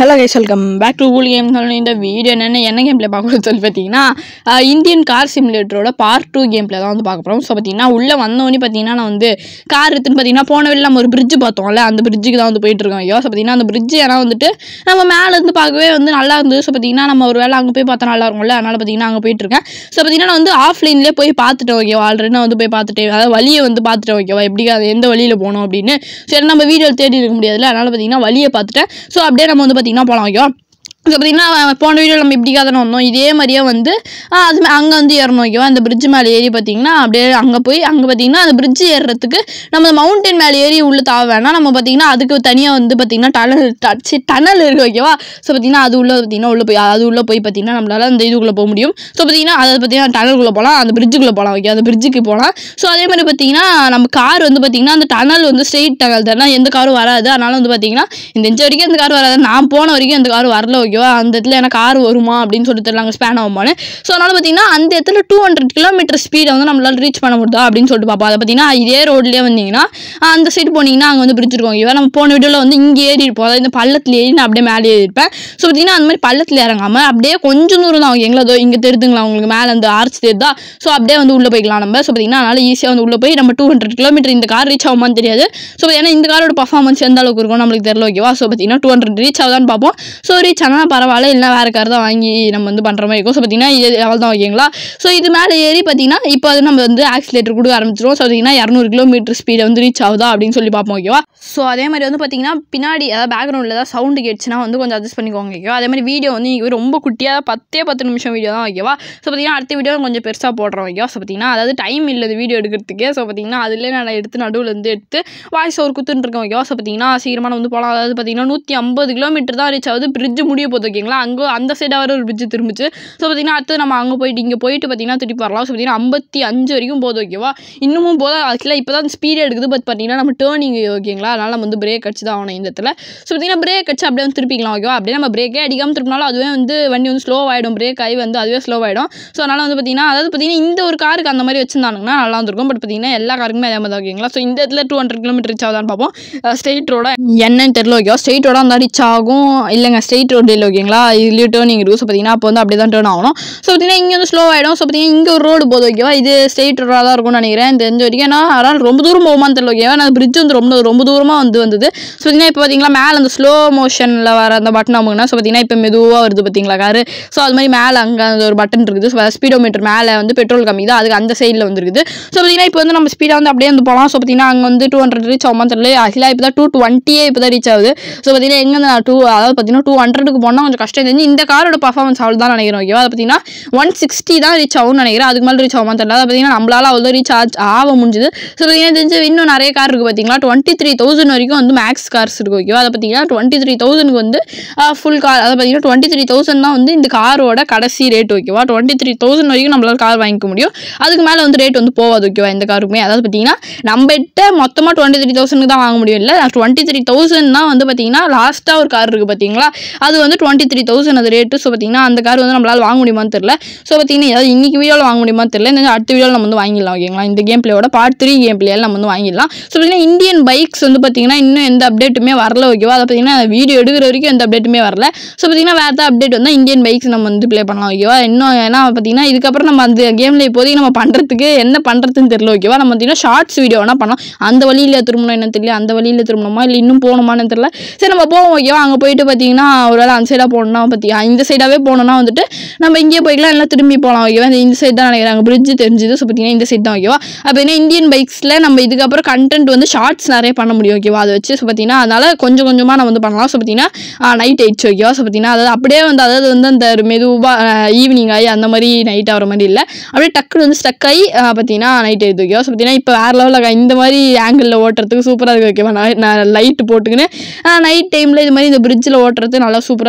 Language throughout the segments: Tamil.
hello guys welcome back to cool game இந்த வீடியோ என்னென்ன என்ன கேம் ப்ளே பார்க்கணும்னு சொல்லி பார்த்தீங்கன்னா ஆஹ் இந்தியன் கார் சிமுலேட்டரோட பார்ட் டூ கேம் ப்ளே தான் வந்து பார்க்க போகிறோம் ஸோ பார்த்தீங்கன்னா உள்ளே வந்தோடனே பார்த்தீங்கன்னா நான் வந்து கார் எடுத்துன்னு பார்த்தீங்கன்னா போன வெளில நம்ம ஒரு பிரிட்ஜ் பார்த்தோம்ல அந்த பிரிட்ஜுக்கு தான் வந்து போயிட்டு இருக்கோம் ஐயோ ஸோ பார்த்தீங்கன்னா அந்த பிரிட்ஜ் ஏன்னா வந்துட்டு நம்ம மேலே இருந்து பார்க்கவே வந்து நல்லா இருந்தது ஸோ பார்த்தீங்கன்னா நம்ம ஒரு வேளை அங்கே போய் பார்த்தா நல்லா இருக்கும்ல அதனால் பார்த்தீங்கன்னா அங்கே போயிட்டு இருக்கேன் ஸோ பார்த்தீங்கன்னா நான் வந்து ஆஃப்லைன்லேயே போய் பார்த்துட்டேன் ஓகேவா ஆல்ரெடி நான் வந்து போய் பார்த்துட்டேன் அதாவது வழியை வந்து பார்த்துட்டேன் ஓகேவா எப்படி அது எந்த வழியில் போகணும் அப்படின்னு சரி நம்ம வீடியோ தேடி இருக்க முடியாதுல்ல அதனால் பார்த்தீங்கன்னா வழியை பார்த்துட்டேன் ஸோ அப்படியே நம்ம வந்து பார்த்தீங்கன்னா போகலாம் ஓகேவா ஸோ பார்த்தீங்கன்னா போன வீடியோ நம்ம இப்படி தானே வந்தோம் இதே மாதிரியே வந்து ஆ, அது அங்கே வந்து ஏறணும் ஓகேவா அந்த பிரிட்ஜ் மேலே ஏறி பார்த்தீங்கன்னா அப்படியே அங்கே போய் அங்கே பார்த்தீங்கன்னா அந்த பிரிட்ஜ் ஏறுறதுக்கு நம்ம மவுண்டன் மேலே ஏறி உள்ள தாவ வேணாம் நம்ம பார்த்தீங்கன்னா அதுக்கு தனியாக வந்து பார்த்தீங்கன்னா டனல் டச்சு டனல் இருக்குது ஓகேவா ஸோ பார்த்தீங்கன்னா அது உள்ள பார்த்தீங்கன்னா உள்ள போய் அது உள்ள போய் பார்த்தீங்கன்னா நம்மளால அந்த இதுக்குள்ளே போக முடியும் ஸோ பார்த்தீங்கன்னா அதை பார்த்தீங்கன்னா டனலுக்குள்ளே போகலாம் அந்த பிரிட்ஜுக்குள்ளே போகலாம் ஓகே அந்த பிரிட்ஜுக்கு போகலாம் ஸோ அதே மாதிரி பார்த்தீங்கன்னா நம்ம கார் வந்து பார்த்தீங்கன்னா அந்த டனல் வந்து ஸ்ட்ரெயிட் டனல் தானே எந்த காரும் வராது அதனால வந்து பார்த்தீங்கன்னா இந்த இன்ச் வரைக்கும் அந்த கார் வராது நான் போன வரைக்கும் அந்த கார் வரல ஓகேவா அந்த இடத்துல எனக்கு கார் வருமா அப்படின்னு சொல்லிட்டு தெரியல அங்கே ஸ்பேன் ஆகுமான்னு ஸோ அதனால பார்த்தீங்கன்னா அந்த இடத்துல டூ ஹண்ட்ரட் கிலோமீட்டர் ஸ்பீடை வந்து நம்மளால ரீச் பண்ண முடியுதா அப்படின்னு சொல்லிட்டு பார்ப்போம் அதை பார்த்தீங்கன்னா இதே ரோட்லேயே வந்தீங்கன்னா ஆஹ் அந்த சைடு போனீங்கன்னா அங்கே வந்து பிரிட்ஜ் இருக்கும் ஓகேவா நம்ம போன வீடியோவில் வந்து இங்கே ஏறி இருப்போம் அதாவது இந்த பள்ளத்தில் ஏறி நான் அப்படியே மேலே ஏறி இருப்பேன் ஸோ பார்த்தீங்கன்னா அந்த மாதிரி பள்ளத்தில் இறங்காமல் அப்படியே கொஞ்சம் தூரம் தான் எங்களை அதோ இங்கே தெரிதுங்களா உங்களுக்கு மேலே அந்த ஆர்ச் தெரியுதா ஸோ அப்படியே வந்து உள்ளே போய்க்கலாம் நம்ம ஸோ பார்த்தீங்கன்னா அதனால ஈஸியாக வந்து உள்ளே போய் நம்ம டூ ஹண்ட்ரட் கிலோமீட்டர் இந்த கார் ரீச் ஆகுமான்னு தெரியாது ஸோ ஏன்னா இந்த காரோட பர்ஃபார்மன்ஸ் எந்த அளவுக்கு இருக்கும் நம்மளுக்கு தெரியல ஓகேவா ஸோ பார்த்தீங்கன்னா டூ ஹண்ட்ரட் ரீச் ஆகுதான்னு பார்ப்போம் ஸோ ரீச் ஆனால் பரவாயில்ல இல்லைனா வேறு கார் தான் வாங்கி நம்ம வந்து பண்ணுற மாதிரி இருக்கும் ஸோ பார்த்தீங்கன்னா இது அவள் தான் ஓகேங்களா ஸோ இது மேலே ஏறி பார்த்தீங்கன்னா இப்போ அது நம்ம வந்து ஆக்சிலேட்டர் கொடுக்க ஆரம்பிச்சிருவோம் ஸோ பார்த்தீங்கன்னா இரநூறு கிலோமீட்டர் ஸ்பீடை வந்து ரீச் ஆகுதா அப்படின்னு சொல்லி பார்ப்போம் ஓகேவா ஸோ அதே மாதிரி வந்து பார்த்தீங்கன்னா பின்னாடி அதாவது பேக்ரவுண்டில் ஏதாவது சவுண்டு கேட்டுச்சுன்னா வந்து கொஞ்சம் அட்ஜஸ்ட் பண்ணிக்கோங்க ஓகேவா அதே மாதிரி வீடியோ வந்து இங்க ரொம்ப குட்டியாக பத்தே பத்து நிமிஷம் வீடியோ தான் ஓகேவா ஸோ பார்த்தீங்கன்னா அடுத்த வீடியோ கொஞ்சம் பெருசாக போடுறோம் ஓகேவா ஸோ பார்த்தீங்கன்னா அதாவது டைம் இல்லை வீடியோ எடுக்கிறதுக்கே ஸோ பார்த்தீங்கன்னா அதிலே நான் எடுத்து நடுவில் இருந்து எடுத்து வாய்ஸ் ஒரு குத்துன்னு இருக்கேன் ஓகேவா ஸோ பார்த்தீங்கன்னா சீக்கிரமாக வந்து போகலாம் அதாவது பார்த்தீங்கன்னா நூற்றி ஐம்பது கிலோமீட்டர் தான் ரீச் ஆகுது பிரிட்ஜ் முடிய போகுது ஓகேங்களா அங்கே அந்த சைடாக வர ஒரு பிரிட்ஜ் திரும்பிச்சு ஸோ பார்த்தீங்கன்னா அடுத்து நம்ம அங்கே போயிட்டு இங்கே போயிட்டு பார்த்தீங்கன்னா திருப்பி வரலாம் ஸோ பார்த்தீங்கன்னா ஐம்பத்தி அஞ்சு வரைக்கும் போகுது ஓகேவா இன்னமும் போத ஆக்சுவலாக இப்போ தான் ஸ்பீட் எடுக்குது பட் பார்த்தீங்கன்னா நம்ம டேர்னிங் ஓகேங்களா அதனால நம்ம வந்து பிரேக் அடிச்சு தான் ஆகணும் இந்த இடத்துல ஸோ பார்த்தீங்கன்னா பிரேக் அடிச்சு அப்படியே வந்து திருப்பிக்கலாம் ஓகேவா அப்படியே நம்ம பிரேக்கே அடிக்காமல் திருப்பினாலும் அதுவே வந்து வண்டி வந்து ஸ்லோ ஆகிடும் பிரேக் ஆகி வந்து அதுவே ஸ்லோ ஆகிடும் ஸோ அதனால் வந்து பார்த்தீங்கன்னா அதாவது பார்த்தீங்கன்னா இந்த ஒரு காருக்கு அந்த மாதிரி வச்சிருந்தாங்கன்னா நல்லா இருந்திருக்கும் பட் பார்த்தீங்கன்னா எல்லா காருக்குமே அதே மாதிரி தான் ஓகேங்களா ஸோ இந்த இடத்துல டூ ஹண்ட்ரட் கிலோமீட்டர் ரீச் ஆகுதான்னு பார்ப்போம் ஸ்ட்ரெயிட் ரோட என்னன்னு தெரியல ஓகேவா ஸ்ட்ரெயிட் ரோட அந்த ரீச் ஆகும் இல்லைங்க ஸ்ட்ரெயிட் ரோடு இல்லை ஓகேங்களா இதுலேயும் டேர்னிங் இருக்கும் ஸோ பார்த்தீங்கன்னா அப்போ வந்து அப்படியே தான் டேர்ன் ஆகணும் ஸோ பார்த்தீங்கன்னா இங்கே வந்து ஸ்லோ ஆகிடும் ஸோ பார்த்தீங்கன்னா இங்கே ஒரு ரோடு போகுது ஓகேவா இது ஸ்ட்ரெயிட் ரோடாக தான் இருக்கும்னு நினைக்கிறேன் இந்த தெரிஞ்ச வரைக்கும் ஏன்னா அதனால் ரொம்ப தூரம் போகுமான்னு தெரியல ஓகேவா நான் பிரிட்ஜ் வந்து ரொம்ப ரொம்ப தூரமாக வந்து வந்தது ஸோ பார்த்தீங்கன்னா இப்போ பார்த்தீங்களா மேலே அந்த ஸ்லோ மோஷனில் வர அந்த பட்டன் அமுக்குனா ஸோ பார்த்தீங்கன்னா இப்போ மெதுவாக வருது பார்த்தீங்களா காரு ஸோ அது மாதிரி மேலே அங்கே அந்த ஒரு பட்டன் இருக்குது ஸோ ஸ்பீடோமீட்டர் மேலே வந்து பெட்ரோல் கம்மி தான் அதுக்கு அந்த சைடில் வந்துருக்குது ஸோ பார்த்தீங்கன்னா இப்போ வந்து நம்ம ஸ்பீடாக வந்து அப்படியே வந்து போகலாம் ஸோ பார்த்தீங்கன்னா அங்கே வந்து டூ ஹண்ட்ரட் ரீச் ஆகுமா தெரியல ஆக்சுவலாக இப்போ தான் டூ டுவெண்ட்டியே இப்போ தான் ரீச் ஆகுது ஸோ பார்த்தீங்கன்னா எங்கே நான் டூ அதாவது பார்த்தீங்கன்னா டூ ஹண்ட்ரடுக்கு போனால் கொஞ்சம் கஷ்டம் தெரிஞ்சு இந்த காரோட பர்ஃபார்மன்ஸ் அவ்வளோ தான் நினைக்கிறேன் ஓகேவா அது பார்த்தீங்கன்னா ஒன் சிக்ஸ்டி தான் ரீச் ஆகும்னு நினைக்கிறேன் அதுக்கு மேலே ரீச் ஆகுமா தெரியல அது பார்த்தீங்கன்னா நம்மளால அவ்வளோ ரீச் ஆச்சு ஆக முடிஞ்சுது ஸோ பார்த்தீங்கன்னா தெரிஞ்சு இன்னும் நிறைய கார் இருக்குது பார்த்தீங்களா டுவெண்ட்டி த்ரீ தௌசண்ட் வரைக்கும் வந்து மேக்ஸ் கார்ஸ் இருக்குது ஓகேவா அதை பார்த்தீங்கன்னா டுவெண்ட்டி த்ரீ தௌசண்ட்க்கு வந்து ஃபுல் கார் அதை பார்த்தீங்கன்னா டுவெண்ட்டி த்ரீ தௌசண்ட் தான் வந்து இந்த காரோட கடைசி ரேட் ஓகேவா டுவெண்ட்டி த்ரீ தௌசண்ட் வரைக்கும் நம்மளால கார் வாங்கிக்க முடியும் அதுக்கு மேலே வந்து ரேட் வந்து போகாது ஓகேவா இந்த காருக்குமே அதாவது பார்த்தீங்கன்னா நம்மகிட்ட மொத்தமாக டுவெண்ட்டி த்ரீ தௌசண்ட்க்கு தான் வாங்க முடியும் இல்லை டுவெண்ட்டி த்ரீ தௌசண்ட் தான் வந்து பார்த்தீங்கன்னா லாஸ்ட்டாக ஒரு கார் இருக்குது பார்த்தீங்களா அது வந்து டுவெண்ட்டி த்ரீ தௌசண்ட் அது ரேட்டு ஸோ பார்த்தீங்கன்னா அந்த கார் வந்து நம்மளால் வாங்க முடியுமான்னு தெரியல ஸோ பார்த்தீங்கன்னா ஏதாவது இன்னைக்கு வீடியோவில் வாங்க முடியுமான்னு தெரியல இந்த அடுத்த வீடியோவில் நம்ம வந்து வாங்கிடலாம் ஓகேங்களா இந்த கேம் பிளேயோட பார்ட் த்ரீ கேம் பிளேயில் நம்ம வந்து வாங்கிடலாம் ஸோ பார்த்தீங்கன்னா இந்தியன் பைக்ஸ் வந்து பார்த்தீங்கன்னா இன்னும் எந்த அப்டேட்டுமே வரல ஓகேவா அதை பார்த்தீங்கன்னா வீடியோ எடுக்கிற வரைக்கும் எந்த அப்டேட்டுமே வரல ஸோ பார்த்தீங்கன்னா வேறு ஏதாவது அப்டேட் வந்தால் இந்தியன் பைக்ஸ் நம்ம வந்து ப்ளே பண்ணலாம் ஓகேவா இன்னும் ஏன்னா பார்த்தீங்கன்னா இதுக்கப்புறம் நம்ம அந்த கேமில் இப்போதைக்கு நம்ம பண்ணுறதுக்கு என்ன பண்ணுறதுன்னு தெரியல ஓகேவா நம்ம பார்த்தீங்கன்னா ஷார்ட்ஸ் வீடியோ வேணால் பண்ணலாம் அந்த வழியில் திரும்பணும் என்ன தெரியல அந்த வழியில் திரும்பணுமா இல்லை இன்னும் போகணுமான்னு தெரியல சரி நம்ம போவோம் ஓகேவா அங்கே போயிட்டு பார்த்தீங்கன்னா ஒரு வேளை அந்த சைடாக போகணும்னா பார்த்தியா இந்த சைடாகவே போகணும்னா வந்துட்டு நம்ம இங்கேயே போய்க்கலாம் இல்லை திரும்பி போகலாம் ஓகேவா இந்த இந்த சைடு தான் நினைக்கிறாங்க பிரிட்ஜ் தெரிஞ்சுது ஸோ பார்த்தீங்கன்னா இந்த சைடு தான் ஓகேவா அப்போ என்ன இந்தியன் பைக்ஸில் நம்ம இதுக்கப்புறம் கண்டென்ட் வந்து ஷார்ட்ஸ் நிறைய பண்ண முடியும் ஓகேவா அதை வச்சு ஸோ பார்த்தீங்கன்னா அதனால் கொஞ்சம் கொஞ்சமாக நம்ம வந்து பண்ணலாம் ஸோ பார்த்தீங்கன்னா நைட் ஆயிடுச்சு ஓகேவா ஸோ பார்த்தீங்கன்னா அதாவது அப்படியே வந்து அதாவது வந்து அந்த மெதுவாக ஈவினிங் ஆகி அந்த மாதிரி நைட் ஆகிற மாதிரி இல்லை அப்படியே டக்குன்னு வந்து ஸ்டக் ஆகி ஆஹ் பார்த்தீங்கன்னா நைட் ஆயிடுது ஓகேவா ஸோ பார்த்தீங்கன்னா இப்போ வேறு லெவலில் இந்த மாதிரி ஆங்கிளில் ஓட்டுறதுக்கு சூப்பராக இருக்குது ஓகேவா நான் லைட்டு போட்டுக்கின்னு நைட் டைமில் இது மாதிரி இந்த பிரிட்ஜில் ஓட்டுறது நல்லா சூப்பராக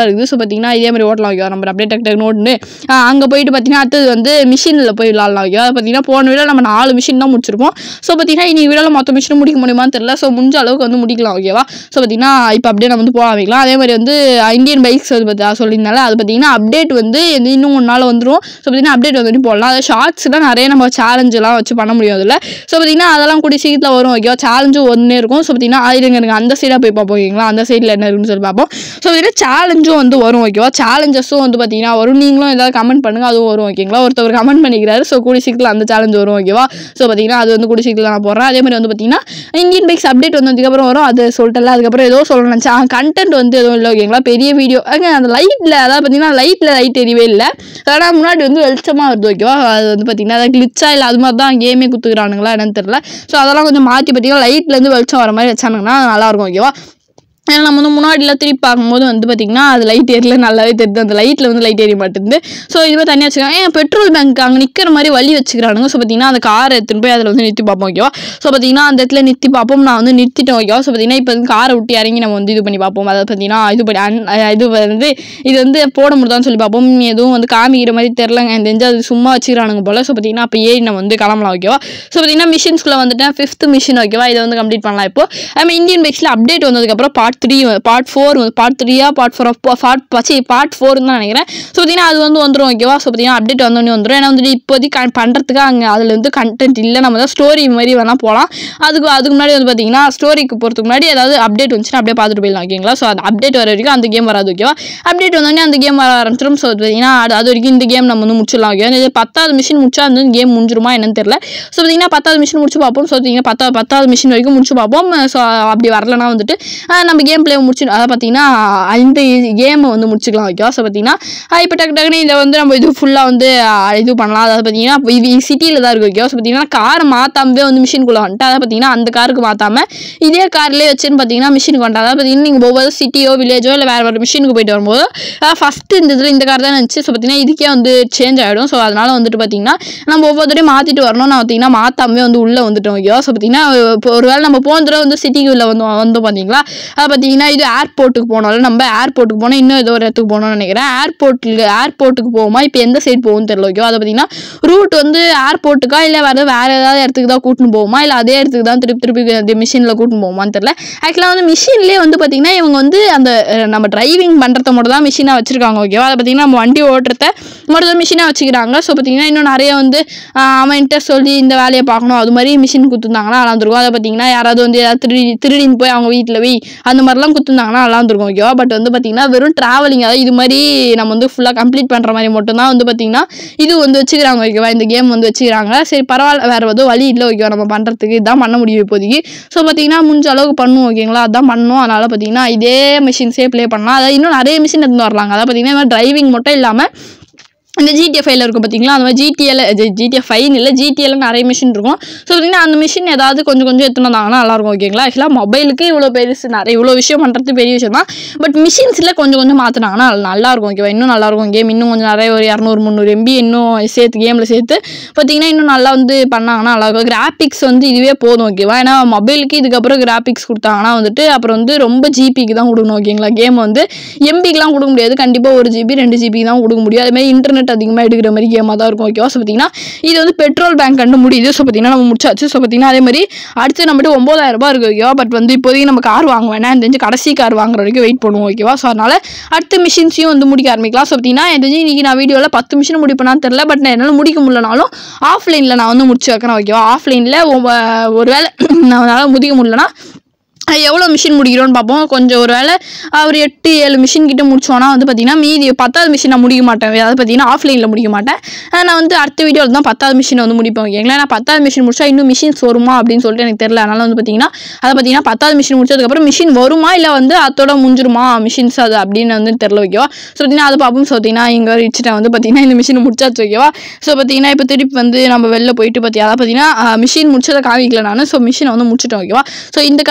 சூப்பராக இருக்குது ஸோ பார்த்தீங்கன்னா இதே மாதிரி ஓட்டலாம் ஓகேவா நம்ம அப்படியே டக் டக் நோட்னு அங்கே போயிட்டு பார்த்தீங்கன்னா அடுத்தது வந்து மிஷினில் போய் விளாட்லாம் ஓகேவா பார்த்தீங்கன்னா போன வீடியோ நம்ம நாலு மிஷின் தான் முடிச்சிருப்போம் ஸோ பார்த்தீங்கன்னா இனி வீடியோவில் மொத்த மிஷின் முடிக்க முடியுமான்னு தெரியல ஸோ முடிஞ்ச அளவுக்கு வந்து முடிக்கலாம் ஓகேவா ஸோ பார்த்தீங்கன்னா இப்போ அப்படியே நம்ம வந்து போக ஆரம்பிக்கலாம் அதே மாதிரி வந்து இந்தியன் பைக்ஸ் அது பற்றி சொல்லியிருந்தால அது பார்த்தீங்கன்னா அப்டேட் வந்து இது இன்னும் ஒரு நாள் வந்துடும் ஸோ பார்த்தீங்கன்னா அப்டேட் வந்துட்டு போடலாம் அது ஷார்ட்ஸ்லாம் நிறைய நம்ம சேலஞ்செலாம் வச்சு பண்ண முடியும் அதில் ஸோ பார்த்தீங்கன்னா அதெல்லாம் கூடிய சீக்கிரத்தில் வரும் ஓகேவா சேலஞ்சும் ஒன்றே இருக்கும் ஸோ பார்த்தீங்கன்னா அது எனக்கு அந்த சைடாக போய் பார்ப்போம் ஓகேங்களா அந்த சைடில் என்ன இருக்குன்னு சொல்லி பார்ப்போம் ஸோ பார்த்தீங்கன்னா சேலஞ்சும் வந்து வரும் ஓகேவா சேலஞ்சஸும் வந்து பார்த்தீங்கன்னா வரும் நீங்களும் ஏதாவது கமெண்ட் பண்ணுங்கள் அதுவும் வரும் ஓகேங்களா ஒருத்தவர் கமெண்ட் பண்ணிக்கிறாரு ஸோ கூடிய சீக்கிரத்தில் அந்த சேலஞ்ச் வரும் ஓகேவா ஸோ பார்த்தீங்கன்னா அது வந்து கூடிய சீக்கிரத்தில் நான் போடுறேன் அதே மாதிரி வந்து பார்த்தீங்கன்னா இந்தியன் பைக்ஸ் அப்டேட் வந்ததுக்கப்புறம் வரும் அது சொல்லிட்டல அதுக்கப்புறம் ஏதோ சொல்லணும் நினச்சேன் கண்டென்ட் வந்து எதுவும் இல்லை ஓகேங்களா பெரிய வீடியோ அங்கே அந்த லைட்டில் அதாவது பார்த்தீங்கன்னா லைட்டில் லைட் எரியவே இல்லை ஆனால் முன்னாடி வந்து வெளிச்சமாக வருது ஓகேவா அது வந்து பார்த்தீங்கன்னா அது கிளிச்சா இல்லை அது மாதிரி தான் கேமே குத்துக்கிறானுங்களா என்னன்னு தெரியல ஸோ அதெல்லாம் கொஞ்சம் மாற்றி பார்த்தீங்கன்னா லைட்லேருந்து வெளிச்சம் வர மாதிரி வச்சானுங்கன்னா நல்லாயிருக்கும் ஓகேவா ஏன்னா நம்ம வந்து முன்னாடிலாம் திருப்பி பார்க்கும்போது வந்து பார்த்திங்கன்னா அது லைட் ஏரியல நல்லாவே தெரியுது அந்த லைட்டில் வந்து லைட் எரிய மாட்டேங்குது ஸோ இது மாதிரி தனியாக வச்சுக்காங்க ஏன் பெட்ரோல் பேங்க் அங்கே நிற்கிற மாதிரி வழி வச்சுக்கிறானுங்க ஸோ பார்த்தீங்கன்னா அந்த காரை எடுத்துன்னு போய் அதில் வந்து நிறுத்தி பார்ப்போம் ஓகேவா ஸோ பார்த்தீங்கன்னா அந்த இடத்துல நிறுத்தி பார்ப்போம் நான் வந்து நிறுத்திட்டேன் ஓகேவா ஸோ பார்த்தீங்கன்னா இப்போ வந்து காரை விட்டு இறங்கி நம்ம வந்து இது பண்ணி பார்ப்போம் அதை பார்த்தீங்கன்னா இது பண்ணி அன் இது வந்து இது வந்து போட முடியுதான்னு சொல்லி பார்ப்போம் எதுவும் வந்து காமிக்கிற மாதிரி தெரிலங்க எனக்கு தெரிஞ்சு அது சும்மா வச்சுக்கிறானுங்க போல் ஸோ பார்த்தீங்கன்னா அப்போ ஏறி நம்ம வந்து கிளம்பலாம் ஓகேவா ஸோ பார்த்தீங்கன்னா மிஷின்ஸ்குள்ளே வந்துட்டேன் ஃபிஃப்த் மிஷின் ஓகேவா இதை வந்து கம்ப்ளீட் பண்ணலாம் இப்போ நம்ம இந்தியன் பைக்ஸில் அப்டேட் வந்ததுக்கப்புறம் part three part four part த்ரீயா பார்ட் ஃபோர் பார்ட் பச்சி பார்ட் ஃபோர்னு தான் நினைக்கிறேன் ஸோ பார்த்தீங்கன்னா அது வந்து வந்துடும் ஓகேவா ஸோ பார்த்தீங்கன்னா அப்டேட் வந்தோடனே வந்துடும் ஏன்னா வந்துட்டு இப்போதைக்கு கன் பண்ணுறதுக்கு அங்கே அதில் வந்து கண்டென்ட் இல்லை நம்ம தான் ஸ்டோரி மாதிரி வேணால் போகலாம் அதுக்கு அதுக்கு முன்னாடி வந்து பார்த்தீங்கன்னா ஸ்டோரிக்கு போகிறதுக்கு முன்னாடி ஏதாவது அப்டேட் வந்துச்சுன்னா அப்படியே பார்த்துட்டு போயிடலாம் ஓகேங்களா ஸோ அது அப்டேட் வர வரைக்கும் அந்த கேம் வராது ஓகேவா அப்டேட் வந்தோடனே அந்த கேம் வர ஆரம்பிச்சிடும் ஸோ பார்த்தீங்கன்னா அது அது வரைக்கும் இந்த கேம் நம்ம வந்து முடிச்சிடலாம் ஓகேவா இது பத்தாவது மிஷின் முடிச்சா அந்த கேம் முடிஞ்சிருமா என்னன்னு தெரியல ஸோ பார்த்தீங்கன்னா பத்தாவது மிஷின் முடிச்சு பார்ப்போம் ஸோ பார்த்தீங்கன்னா பத்தாவது பத்தாவது மிஷின் வரைக்கும் முடிச்சு பார்ப்போம் ஸோ அப்படி வரலனா வந்துட்டு ஆஹ் நம்ம கேம் பிளே முடிச்சு அதை பார்த்தீங்கன்னா இந்த கேமை வந்து முடிச்சுக்கலாம் ஓகேவா ஸோ பார்த்தீங்கன்னா இப்போ டக்கு டக்குனு இதை வந்து நம்ம இது ஃபுல்லாக வந்து ஆஹ் இது பண்ணலாம் அதாவது பார்த்தீங்கன்னா இப்போ இது சிட்டியில் தான் இருக்குது ஓகேவா ஸோ பார்த்தீங்கன்னா காரை மாற்றாமவே வந்து மிஷினுக்குள்ளே வந்துட்டு அதை பார்த்தீங்கன்னா அந்த காருக்கு மாற்றாம இதே கார்லேயே வச்சுன்னு பார்த்தீங்கன்னா மிஷினுக்கு வந்துட்டு அதாவது பார்த்தீங்கன்னா நீங்கள் ஒவ்வொரு சிட்டியோ வில்லேஜோ இல்லை வேறு வேறு மிஷினுக்கு போயிட்டு வரும்போது ஃபஸ்ட்டு இந்த இதில் இந்த கார் தான் இருந்துச்சு ஸோ பார்த்தீங்கன்னா இதுக்கே வந்து சேஞ்ச் ஆகிடும் ஸோ அதனால் வந்துட்டு பார்த்தீங்கன்னா நம்ம ஒவ்வொருத்தரையும் மாற்றிட்டு வரணும் நான் பார்த்தீங்கன்னா மாற்றாமே வந்து உள்ளே வந்துட்டோம் ஓகேவா ஸோ பார்த்தீங்கன்னா இப்போ ஒருவேளை நம்ம போன தடவை வந்து சிட்டிக்கு உள்ள வந்து வந்தோம் பார்த்தீங்களா அது பார்த்தீங்கன்னா இது ஏர்போர்ட்டுக்கு போனாலும் நம்ம ஏர்போர்ட்டுக்கு போனோம் இன்னும் ஏதோ ஒரு இடத்துக்கு போகணும்னு நினைக்கிறேன் ஏர்போர்ட்டில் ஏர்போர்ட்டுக்கு போகுமா இப்போ எந்த சைடு போகும்னு தெரியல ஓகேவா அதை பார்த்தீங்கன்னா ரூட் வந்து ஏர்போர்ட்டுக்கா இல்லை வேறு வேறு ஏதாவது இடத்துக்கு தான் கூட்டின்னு போகுமா இல்லை அதே இடத்துக்கு தான் திருப்பி திருப்பி அந்த மிஷினில் கூட்டின்னு போகுமான்னு தெரியல ஆக்சுவலாக வந்து மிஷின்லேயே வந்து பார்த்தீங்கன்னா இவங்க வந்து அந்த அஹ், நம்ம டிரைவிங் பண்ணுறத மட்டும் தான் மிஷினாக வச்சுருக்காங்க ஓகேவா அதை பார்த்தீங்கன்னா நம்ம வண்டி ஓட்டுறத மட்டும் தான் மிஷினாக வச்சுக்கிறாங்க ஸோ பார்த்தீங்கன்னா இன்னும் நிறைய வந்து ஆஹ், அவன்கிட்ட சொல்லி இந்த வேலையை பார்க்கணும் அது மாதிரி மிஷின் கொடுத்துருந்தாங்கன்னா நல்லா இருந்திருக்கும் அதை பார்த்தீங்கன்னா யாராவது வந்து ஏதாவது திருடி திருடின்னு போய் அவங்க வீட்டில் போய் அந்த மாதிரிலாம் கொடுத்துருந்தாங்கன்னா நல்லா இருந்திருக்கும் ஓகேவா பட் வந்து பார்த்தீங்கன்னா வெறும் ட்ராவலிங் அதாவது இது மாதிரி நம்ம வந்து ஃபுல்லாக கம்ப்ளீட் பண்ணுற மாதிரி மட்டும்தான் வந்து பார்த்தீங்கன்னா இது வந்து வச்சுக்கிறாங்க ஓகேவா இந்த கேம் வந்து வச்சுக்கிறாங்க சரி பரவாயில்ல வேறு எதுவும் வழி இல்லை ஓகேவா நம்ம பண்ணுறதுக்கு இதான் பண்ண முடியும் இப்போதைக்கு ஸோ பார்த்தீங்கன்னா முடிஞ்ச அளவுக்கு பண்ணுவோம் ஓகேங்களா அதான் பண்ணணும் அதனால் பார்த்தீங்கன்னா இதே மிஷின்ஸே ப்ளே பண்ணலாம் அதாவது இன்னும் நிறைய மிஷின் எடுத்து வரலாங்க அதாவது பார்த்தீங்கன்னா டிரைவிங் மட்டும் இல்லாமல் இந்த ஜிடிஎஃப் ஃபைல இருக்கும் பார்த்தீங்களா அந்த மாதிரி ஜிடிஎல் ஜிடிஎஃப் ஃபைன் இல்லை ஜிடிஎல் நிறைய மிஷின் இருக்கும் ஸோ பார்த்தீங்கன்னா அந்த மிஷின் ஏதாவது கொஞ்சம் கொஞ்சம் எடுத்துன்னு வந்தாங்கன்னா நல்லாயிருக்கும் ஓகேங்களா ஆக்சுவலாக மொபைலுக்கு இவ்வளோ பெருசு நிறைய இவ்வளோ விஷயம் பண்ணுறது பெரிய விஷயம் தான் பட் மிஷின்ஸில் கொஞ்சம் கொஞ்சம் மாற்றினாங்கன்னா நல்லாயிருக்கும் ஓகேவா இன்னும் நல்லாயிருக்கும் கேம் இன்னும் கொஞ்சம் நிறைய ஒரு இரநூறு முந்நூறு எம்பி இன்னும் சேர்த்து கேமில் சேர்த்து பார்த்தீங்கன்னா இன்னும் நல்லா வந்து பண்ணாங்கன்னா நல்லாயிருக்கும் கிராஃபிக்ஸ் வந்து இதுவே போதும் ஓகேவா ஏன்னா மொபைலுக்கு இதுக்கப்புறம் கிராஃபிக்ஸ் கொடுத்தாங்கன்னா வந்துட்டு அப்புறம் வந்து ரொம்ப ஜிபிக்கு தான் கொடுக்கணும் ஓகேங்களா கேம் வந்து எம்பிக்கெலாம் கொடுக்க முடியாது கண்டிப்பாக ஒரு ஜிபி ரெண்டு ஜிபி தான் கொடுக்க முடியும் அதுமாதிரி இன்டர்நெட் அதிகமாக எடுக்கிற மாதிரி கேமாக தான் இருக்கும் ஓகேவா ஸோ பார்த்தீங்கன்னா இது வந்து பெட்ரோல் பேங்க் கண்டு முடியுது ஸோ பார்த்தீங்கன்னா நம்ம முடிச்சாச்சு ஸோ பார்த்தீங்கன்னா அதே மாதிரி அடுத்து நம்மகிட்ட ஒம்பதாயிரம் ரூபாய் இருக்குது ஓகேவா பட் வந்து இப்போதைக்கு நம்ம கார் வாங்க வேணாம் எனக்கு தெரிஞ்சு கடைசி கார் வாங்குற வரைக்கும் வெயிட் பண்ணுவோம் ஓகேவா ஸோ அதனால் அடுத்த மிஷின்ஸையும் வந்து முடிக்க ஆரம்பிக்கலாம் ஸோ பார்த்தீங்கன்னா எனக்கு தெரிஞ்சு இன்றைக்கி நான் வீடியோவில் பத்து மிஷின் முடிப்பேனான்னு தெரில பட் நான் என்னால் முடிக்க முடியலனாலும் ஆஃப்லைனில் நான் வந்து முடிச்சு வைக்கிறேன் ஓகேவா ஆஃப்லைனில் ஒரு வேளை நான் என்னால் முடிக்க முடியலனா அது எவ்வளோ மிஷின் முடிக்கிறோன்னு பார்ப்போம் கொஞ்சம் ஒரு வேளை ஒரு எட்டு ஏழு மிஷின் கிட்ட முடிச்சோன்னா வந்து பார்த்தீங்கன்னா மீதி பத்தாவது மிஷின் நான் முடிக்க மாட்டேன் அதாவது பார்த்தீங்கன்னா ஆஃப்லைனில் முடிக்க மாட்டேன் ஆஹ் நான் வந்து அடுத்த வீடியோவில் தான் பத்தாவது மிஷின் வந்து முடிப்பேன் ஓகேங்களா நான் பத்தாவது மிஷின் முடிச்சா இன்னும் மிஷின்ஸ் வருமா அப்படின்னு சொல்லிட்டு எனக்கு தெரியல அதனால வந்து பார்த்தீங்கன்னா அதை பார்த்தீங்கன்னா பத்தாவது மிஷின் முடிச்சதுக்கப்புறம் மிஷின் வருமா இல்லை வந்து அதோட முடிஞ்சிருமா மிஷின்ஸ் அது அப்படின்னு வந்து தெரில ஓகேவா ஸோ பார்த்தீங்கன்னா அதை பார்ப்போம் ஸோ பார்த்தீங்கன்னா இங்கே வச்சுட்டேன் வந்து பார்த்தீங்கன்னா இந்த மிஷின் முடிச்சாச்சு ஓகேவா ஸோ பார்த்தீங்கன்னா இப்போ திருப்பி வந்து நம்ம வெளில போயிட்டு பார்த்தி அதாவது பார்த்தீங்கன்னா மிஷின் முடிச்சதை காமிக்கல நான் ஸோ மிஷினை வந்து முடிச்சிட்டேன் ஓகேவா ஸோ இந்த காரு வேறு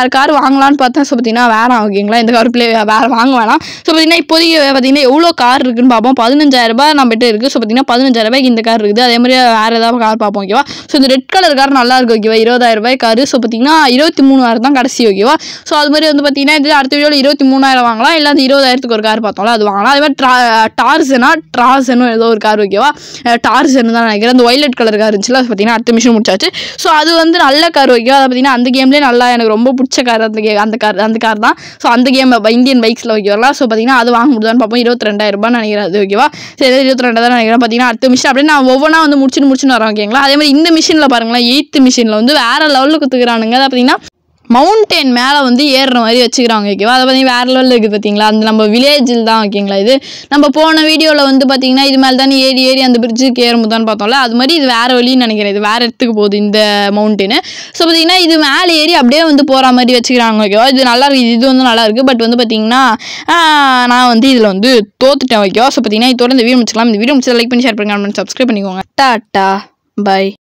வேறு கார் வாங்கலாம்னு பார்த்தேன் ஸோ பார்த்தீங்கன்னா வேற ஓகேங்களா இந்த கார் பிளே வேறு வாங்க வேணாம் ஸோ பார்த்தீங்கன்னா இப்போதைக்கு பார்த்தீங்கன்னா எவ்வளோ கார் இருக்குன்னு பார்ப்போம் பதினஞ்சாயிரம் ரூபாய் நம்மகிட்ட இருக்குது ஸோ பார்த்தீங்கன்னா பதினஞ்சாயிரம் ரூபாய்க்கு இந்த கார் இருக்குது அதே மாதிரி வேறு ஏதாவது கார் பார்ப்போம் ஓகேவா ஸோ இந்த ரெட் கலர் கார் நல்லா இருக்கு ஓகேவா இருபதாயிரம் ரூபாய் காரு ஸோ பார்த்தீங்கன்னா இருபத்தி மூணாயிரம் தான் கடைசி ஓகேவா ஸோ அது மாதிரி வந்து பார்த்தீங்கன்னா இது அடுத்த வீடியோவில் இருபத்தி மூணாயிரம் வாங்கலாம் இல்லை அந்த இருபதாயிரத்துக்கு ஒரு கார் பார்த்தோம்ல அது வாங்கலாம் அதே மாதிரி ட்ரா டார்சனா ட்ராசனும் ஏதோ ஒரு கார் ஓகேவா டார்சன் தான் நினைக்கிறேன் அந்த ஒய்லட் கலர் கார் இருந்துச்சுல அது பார்த்தீங்கன்னா அடுத்த மிஷின் முடிச்சாச்சு ஸோ அது வந்து நல்ல கார் ஓகேவா அதை பார்த்தீங்கன்னா அந்த கேம்லேயே நல்லா எனக்கு ரொம்ப பிடிச்ச கார் அந்த கே அந்த கார் அந்த கார் தான் ஸோ அந்த கேம் இந்தியன் பைக்ஸில் ஓகேவா ஸோ பார்த்தீங்கன்னா அது வாங்க முடியுதான்னு பார்ப்போம் இருபத்தி ரெண்டாயிரம் ரூபாய் நினைக்கிறேன் அது ஓகேவா சரி இருபத்தி ரெண்டாயிரம் நினைக்கிறேன் பார்த்தீங்கன்னா அடுத்த மிஷின் அப்படியே நான் ஒவ்வொன்றா வந்து முடிச்சுன்னு முடிச்சுன்னு வரேன் ஓகேங்களா அதே மாதிரி இந்த மிஷினில் பாருங்களேன் எயித்து மிஷினில் வந்து வேற லெவலில் குத்துக்கிறானுங்க அதை பார்த்தீங்கன்னா மவுண்டெயின் மேலே வந்து ஏறுற மாதிரி வச்சுக்கிறாங்க ஓகேவா அதை பார்த்தீங்கன்னா வேறு லெவலில் இருக்குது பார்த்தீங்களா அந்த நம்ம வில்லேஜில் தான் ஓகேங்களா இது நம்ம போன வீடியோவில் வந்து பார்த்தீங்கன்னா இது மேலே தானே ஏறி ஏறி அந்த பிரிட்ஜுக்கு ஏறும்போதான்னு பார்த்தோம்ல அது மாதிரி இது வேறு வழின்னு நினைக்கிறேன் இது வேறு இடத்துக்கு போகுது இந்த மவுண்டெயின் ஸோ பார்த்தீங்கன்னா இது மேலே ஏறி அப்படியே வந்து போகிற மாதிரி வச்சுக்கிறாங்க ஓகேவா இது நல்லா இருக்குது இது வந்து நல்லா இருக்குது பட் வந்து பார்த்தீங்கன்னா ஆஹ், நான் வந்து இதில் வந்து தோத்துட்டேன் ஓகேவா ஸோ பார்த்தீங்கன்னா இதோட இந்த வீடியோ முடிச்சுக்கலாம் இந்த வீடியோ முடிச்சு லைக் பண்ணி ஷேர் பண்ணுங்க சப்ஸ்கிரைப் பண்ணிக்கோங்க டாட்டா பை